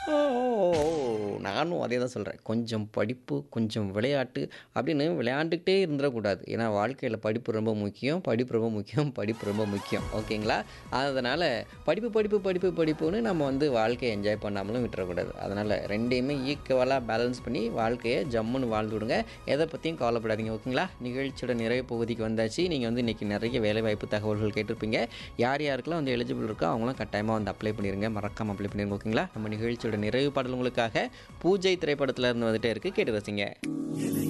ஓ நானும் அதே தான் சொல்கிறேன் கொஞ்சம் படிப்பு கொஞ்சம் விளையாட்டு அப்படின்னு விளையாண்டுக்கிட்டே இருந்துடக்கூடாது ஏன்னா வாழ்க்கையில் படிப்பு ரொம்ப முக்கியம் படிப்பு ரொம்ப முக்கியம் படிப்பு ரொம்ப முக்கியம் ஓகேங்களா அதனால் படிப்பு படிப்பு படிப்பு படிப்புன்னு நம்ம வந்து வாழ்க்கையை என்ஜாய் பண்ணாமலும் விட்டுறக்கூடாது அதனால் ரெண்டையுமே ஈக்குவலாக பேலன்ஸ் பண்ணி வாழ்க்கையை ஜம்முன்னு வாழ்ந்து விடுங்க எதை பற்றியும் கவலைப்படாதீங்க ஓகேங்களா நிகழ்ச்சியோட நிறைய பகுதிக்கு வந்தாச்சு நீங்கள் வந்து இன்றைக்கி நிறைய வேலைவாய்ப்பு தகவல்கள் கேட்டிருப்பீங்க யார் யாருக்கெல்லாம் வந்து எலிஜிபிள் இருக்கோ அவங்களும் கட்டாயமாக வந்து அப்ளை பண்ணிடுங்க மறக்காமல் அப்ளை பண்ணிடுங்க ஓகேங்களா நம்ம நிகழ்ச்சியோட நிறைவு பாடல் உங்களுக்காக பூஜை திரைப்படத்தில் இருந்து வந்துட்டே இருக்குது கேட்டு ரசிங்க